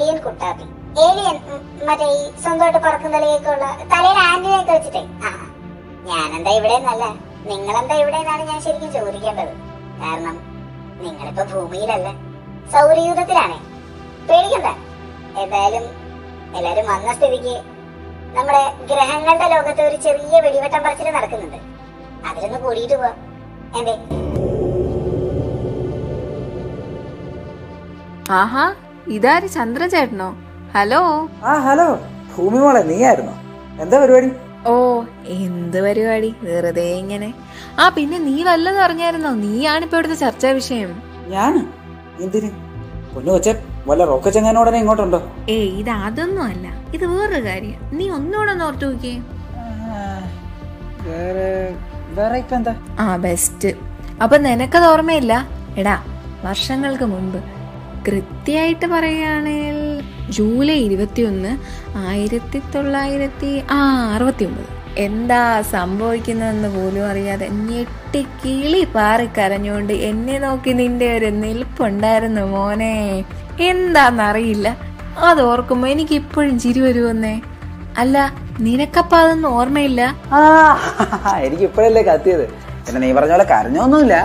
Alien കുട്ടാപ്പി alien ഉം, മറ്റേ ഈ സ്വന്തമായിട്ട് പറക്കും തലയൊക്കെ ഉള്ള തലയിൽ ആന്റിനെയൊക്കെ വെച്ചിട്ടേ ആ ഞാനെന്താ ഇവിടെ എന്നല്ല നിങ്ങളെന്താ ഇവിടെ എന്നാണ് ഞാൻ ശരിക്കും ചോദിക്കേണ്ടത് കാരണം നിങ്ങളിപ്പോ ഭൂമിയിലല്ല സൗരയൂഥത്തിലാണേ പേടിക്കണ്ട എന്തായാലും എല്ലാരും വന്ന സ്ഥിതിക്ക് നമ്മുടെ ഗ്രഹങ്ങളുടെ ലോകത്ത് ഒരു ചെറിയ വെടിവെട്ടം പറച്ചിൽ നടക്കുന്നുണ്ട് അതിലൊന്ന് കൂടിയിട്ട് പോവാം എന്തേ ആഹാ ഇതാര് ചന്ദ്രചേട്ടനോ ഹലോ ആ ഹലോ ഭൂമി മോളെ നീയായിരുന്നോ എന്താ പരിപാടി ഓ എന്ത് പരിപാടി വെറുതെ ഇങ്ങനെ ആ പിന്നെ നീ വല്ലതും അറിഞ്ഞായിരുന്നോ നീയാണിപ്പോ ഇവിടുത്തെ ചർച്ചാ വിഷയം ഞാന് എന്തിന് പൊന്നു കൊച്ചെ വല്ല റോക്കച്ചെങ്ങാനോടനെ ഇങ്ങോട്ടുണ്ടോ ഏ ഇത് അതൊന്നും അല്ല ഇത് വേറൊരു കാര്യം നീ ഒന്നുകൂടെ ഒന്ന് ഓർത്തു നോക്കിയേ വേറെ വേറെ ഇപ്പൊ എന്താ ആ ബെസ്റ്റ് അപ്പൊ നിനക്കത് ഓർമ്മയില്ല എടാ വർഷങ്ങൾക്ക് മുൻപ് കൃത്യമായിട്ട് പറയുകയാണെങ്കിൽ ജൂലൈ ഇരുപത്തിയൊന്ന് ആയിരത്തി തൊള്ളായിരത്തി ആ അറുപത്തി ഒമ്പത് എന്താ സംഭവിക്കുന്നതെന്ന് പോലും അറിയാതെ ഞെട്ടി കിളി പാറി കരഞ്ഞുകൊണ്ട് എന്നെ നോക്കി നിന്റെ ഒരു നിൽപ്പുണ്ടായിരുന്നു മോനെ എന്താന്നറിയില്ല അത് ഓർക്കുമ്പോ എനിക്ക് ഇപ്പോഴും ചിരി വരുമെന്നേ അല്ല നിനക്കപ്പ അതൊന്നും ഓർമ്മയില്ല ആ എനിക്ക് ഇപ്പോഴല്ലേ കത്തിയത് പിന്നെ നീ പറഞ്ഞ പോലെ കരഞ്ഞൊന്നുമില്ല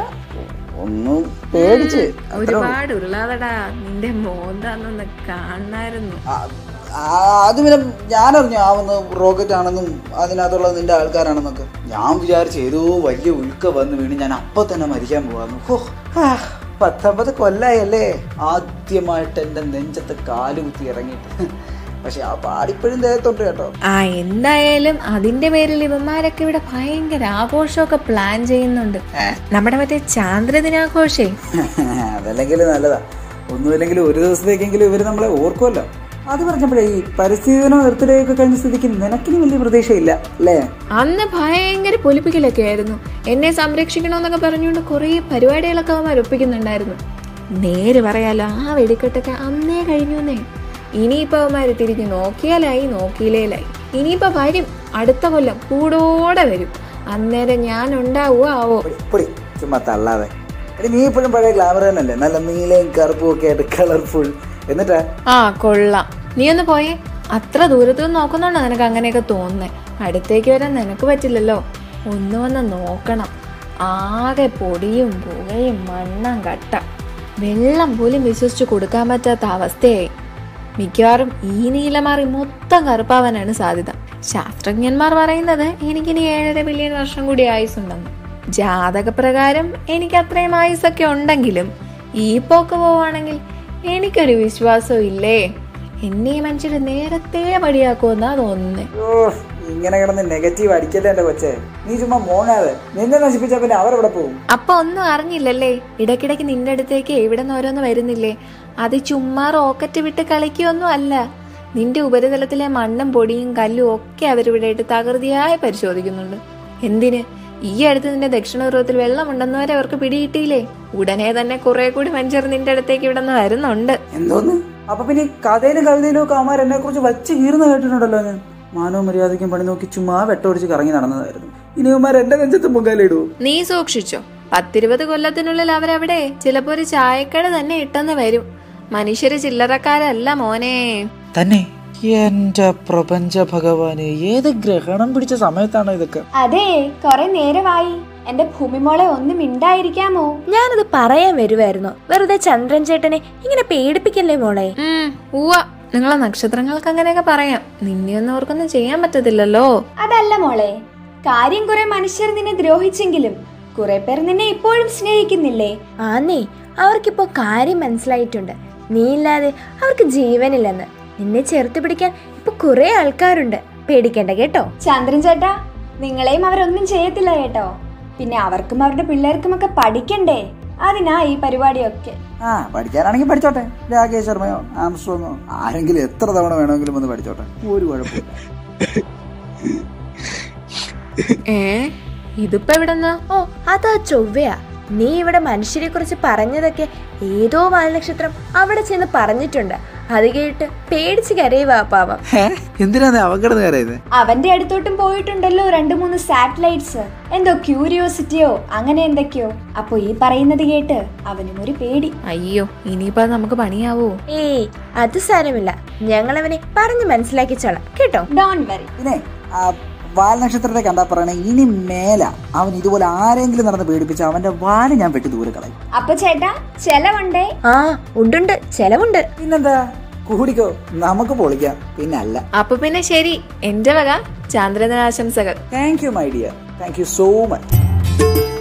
ഒന്ന് പേടിച്ച് അത്രേ ഉള്ളൂ. ഒരുപാട് ഉള്ളാതടാ നിന്റെ മോന്താന്നൊന്ന് കാണായിരുന്നു ആ, ആ, അത് പിന്നെ ഞാനറിഞ്ഞു ആവുന്ന റോക്കറ്റ് ആണെന്നും അതിനകത്തുള്ളത് നിന്റെ ആൾക്കാരാണെന്നൊക്കെ ഞാൻ വിചാരിച്ചു ഏതോ വലിയ ഉൽക്ക വന്ന് വീണ് ഞാൻ അപ്പൊ തന്നെ മരിക്കാൻ പോവാന്ന് ഹോ, ആ, പത്തൊമ്പത് കൊല്ലായല്ലേ ആദ്യമായിട്ട് എന്റെ നെഞ്ചത്ത് കാലുകുത്തി ഇറങ്ങിയിട്ട് പക്ഷെ ആ പാടിപ്പോഴും ദേഹത്തോട്ട് കേട്ടോ ആ എന്തായാലും അതിന്റെ പേരിൽ ഇവന്മാരൊക്കെ ഇവിടെ ഭയങ്കര ആഘോഷമൊക്കെ പ്ലാൻ ചെയ്യുന്നുണ്ട് നമ്മുടെ മറ്റേ ചാന്ദ്രദിനാഘോഷേ അതല്ലെങ്കിൽ നല്ലതാ ഒന്നുമില്ലെങ്കിൽ ഒരു ദിവസത്തേക്കെങ്കിലും ഇവര് നമ്മളെ ഓർക്കുമല്ലോ അത് പറഞ്ഞപ്പോഴേ ഈ പരിസ്ഥിതി ദിനം നിർത്തലൊക്കെ കഴിഞ്ഞ സ്ഥിതിക്ക് നിനക്കിനി വലിയ പ്രതീക്ഷയില്ല അല്ലേ അന്ന് ഭയങ്കര പൊലിപ്പിക്കലൊക്കെ ആയിരുന്നു എന്നെ സംരക്ഷിക്കണമെന്നൊക്കെ പറഞ്ഞുകൊണ്ട് കുറേ പരിപാടികളൊക്കെ അവന്മാർ ഒപ്പിക്കുന്നുണ്ടായിരുന്നു നേര് പറയാലോ ആ വെടിക്കെട്ടൊക്കെ അന്നേ കഴിഞ്ഞുന്നേ ഇനിയിപ്പോ അവന്മാര് തിരിഞ്ഞ് നോക്കിയാലായി നോക്കിയില്ലേലായി ഇനിയിപ്പോ വരും അടുത്ത കൊല്ലം കൂടോടെ വരും അന്നേരം ഞാൻ ഉണ്ടാവുക ആവോ പൊടി, പൊടി ചുമ്മാ തള്ളാതെ എടി നീ ഇപ്പോഴും പഴയ ഗ്ലാമർ തന്നെയല്ലേ നല്ല നീലയും കറുപ്പും ഒക്കെ ആയിട്ട് കളർഫുൾ എന്നിട്ടാ ആ കൊള്ളാം നീ ഒന്ന് പോയേ അത്ര ദൂരത്തു നിന്ന് നോക്കുന്നുണ്ടോ നിനക്ക് അങ്ങനെയൊക്കെ തോന്നുന്നേ അടുത്തേക്ക് വരാൻ നിനക്ക് പറ്റില്ലല്ലോ ഒന്ന് വന്ന് നോക്കണം ആകെ പൊടിയും പുകയും മണ്ണും കട്ട വെള്ളം പോലും വിശ്വസിച്ച് കൊടുക്കാൻ പറ്റാത്ത അവസ്ഥയായി മിക്കവാറും ഈ നീല മാറി മൊത്തം കറുപ്പാവാനാണ് സാധ്യത ശാസ്ത്രജ്ഞന്മാർ പറയുന്നത് എനിക്കിനി ഏഴര ബില്യൺ വർഷം കൂടി ആയുസുണ്ടെന്ന് ജാതകപ്രകാരം എനിക്ക് അത്രയും ആയുസൊക്കെ ഉണ്ടെങ്കിലും ഈ പോക്ക് പോവാണെങ്കിൽ എനിക്കൊരു വിശ്വാസവും ഇല്ലേ എന്നെ ഈ മനുഷ്യര് നേരത്തെ പടിയാക്കുമെന്നാ തോന്നുന്നേ ഓ ഇങ്ങനെ കിടന്ന് നെഗറ്റീവ് അടിക്കല്ലേ എന്റെ കൊച്ചെ നീ ചുമ്മാ മോങ്ങാതെ നിന്നെ നശിപ്പിച്ച പിന്നെ അവരെവിടെ പോകും അപ്പൊ ഒന്നും അറിഞ്ഞില്ലല്ലേ ഇടയ്ക്കിടയ്ക്ക് നിന്റെ അടുത്തേക്ക് ഇവിടെ നിന്ന് ഓരോന്ന് വരുന്നില്ലേ അത് ചുമ്മാ റോക്കറ്റ് വിട്ട് കളിക്കുകയൊന്നും അല്ല നിന്റെ ഉപരിതലത്തിലെ മണ്ണും പൊടിയും കല്ലും ഒക്കെ അവരിവിടെ ഇട്ട് തകൃതിയായി പരിശോധിക്കുന്നുണ്ട് എന്തിന് ഈ അടുത്ത് നിന്റെ ദക്ഷിണ ധ്രുവത്തിൽ വെള്ളമുണ്ടെന്ന് വരെ അവർക്ക് പിടികിട്ടിയില്ലേ ഉടനെ തന്നെ കുറെ കൂടി മനുഷ്യർ നിന്റെ അടുത്തേക്ക് ഇവിടെ നിന്ന് വരുന്നുണ്ട് എന്തോന്ന് അപ്പൊ പിന്നെ ഈ കഥയിലും കവിതയിലും ഒക്കെ അമാർ എന്നെ കുറിച്ച് വച്ച് കീറുന്ന കേട്ടിട്ടുണ്ടല്ലോ ഞാൻ മാനവ മര്യാദയ്ക്കും പണി നോക്കി ചുമ്മാ വെട്ടോടിച്ച് കറങ്ങി നടന്നതായിരുന്നു ഇനി ഇവന്മാർ എന്റെ നെഞ്ചത്ത് മുഖാലിടുവോ നീ സൂക്ഷിച്ചോ പത്തിരുപത് കൊല്ലത്തിനുള്ളിൽ അവരവിടെ ചിലപ്പോ ഒരു ചായക്കട തന്നെ ഇട്ടെന്ന് വരും മനുഷ്യര് ചില്ലറക്കാരല്ല മോനെ തന്നെ എന്റെ പ്രപഞ്ച ഭഗവാന് ഏത് ഗ്രഹണം പിടിച്ച സമയത്താണോ ഇതൊക്കെ അതെ കൊറേ നേരമായി എന്റെ ഭൂമിമോളെ ഒന്ന് മിണ്ടായിരിക്കാമോ ഞാനത് പറയാൻ വരുമായിരുന്നു വെറുതെ ചന്ദ്രൻ ചേട്ടനെ ഇങ്ങനെ പേടിപ്പിക്കല്ലേ മോളെ ഉം, ഉവ്വ നിങ്ങളെ നക്ഷത്രങ്ങൾക്ക് അങ്ങനെയൊക്കെ പറയാം നിന്നെയൊന്നും അവർക്കൊന്നും ചെയ്യാൻ പറ്റത്തില്ലല്ലോ അതല്ല മോളെ കാര്യം കുറെ മനുഷ്യർ നിന്നെ ദ്രോഹിച്ചെങ്കിലും കുറെ പേർ നിന്നെ ഇപ്പോഴും സ്നേഹിക്കുന്നില്ലേ ആന്നേ അവർക്കിപ്പോ കാര്യം മനസ്സിലായിട്ടുണ്ട് നീ ഇല്ലാതെ അവർക്ക് ജീവനില്ലെന്ന് നിന്നെ ചേർത്ത് പിടിക്കാൻ ഇപ്പൊ കുറെ ആൾക്കാരുണ്ട് പേടിക്കണ്ട കേട്ടോ ചന്ദ്രൻ ചേട്ടാ നിങ്ങളെയും അവരൊന്നും ചെയ്യത്തില്ല കേട്ടോ പിന്നെ അവർക്കും അവരുടെ പിള്ളേർക്കും ഒക്കെ പഠിക്കണ്ടേ അതിനാ ഈ പരിപാടിയൊക്കെ ആ പഠിക്കാനാണെങ്കിൽ പഠിച്ചോട്ടെ രാകേഷ് ശർമ്മയോ ആംസ്ട്രോങ്ങോ ആരെങ്കിലും എത്ര തവണ വേണമെങ്കിലും ഒന്ന് പഠിച്ചോട്ടെ ഒരു കുഴപ്പമില്ല ഏ ഇതിപ്പോ എവിടെന്നാ ഓ അതാ ചൊവ്വയാ നീ ഇവിടെ മനുഷ്യരെ കുറിച്ച് പറഞ്ഞതൊക്കെ ഏതോ വാൽനക്ഷത്രം അവിടെ ചെന്ന് പറഞ്ഞിട്ടുണ്ട് അത് കേട്ട് പേടിച്ച് കരയുവാ പാവം എന്തിനാ അവകടന്ന് കയറിയത് അവന്റെ അടുത്തോട്ടും പോയിട്ടുണ്ടല്ലോ രണ്ട് മൂന്ന് സാറ്റലൈറ്റ്സ് എന്തോ ക്യൂരിയോസിറ്റിയോ അങ്ങനെ എന്തൊക്കെയോ അപ്പൊ ഈ പറയുന്നത് കേട്ട് അവനും ഒരു പേടി അയ്യോ ഇനിയിപ്പോ അത് നമുക്ക് പണിയാവോ ഏയ് അത് സാരമില്ല ഞങ്ങളവനെ പറഞ്ഞു മനസ്സിലാക്കിച്ചോളാം കേട്ടോ ഡോൺ വരി പിന്നെ ആ വാൽനക്ഷത്രത്തെ കണ്ടാ പറയണേ ഇനി മേല അവൻ ഇതുപോലെ ആരെങ്കിലും നടന്ന് പേടിപ്പിച്ച അവന്റെ വാല് ഞാൻ വെട്ടി ദൂരെ കളയും അപ്പൊ ചേട്ടാ ചെലവുണ്ടേ ആ ഉണ്ടുണ്ട് ചെലവുണ്ട് പിന്നെന്താ കൂടിക്കോ നമുക്ക് പൊളിക്കാം പിന്നെ അല്ല അപ്പൊ പിന്നെ ശരി എന്റെ വക ചാന്ദ്രദിനാശംസകൾ thank you my dear thank you so much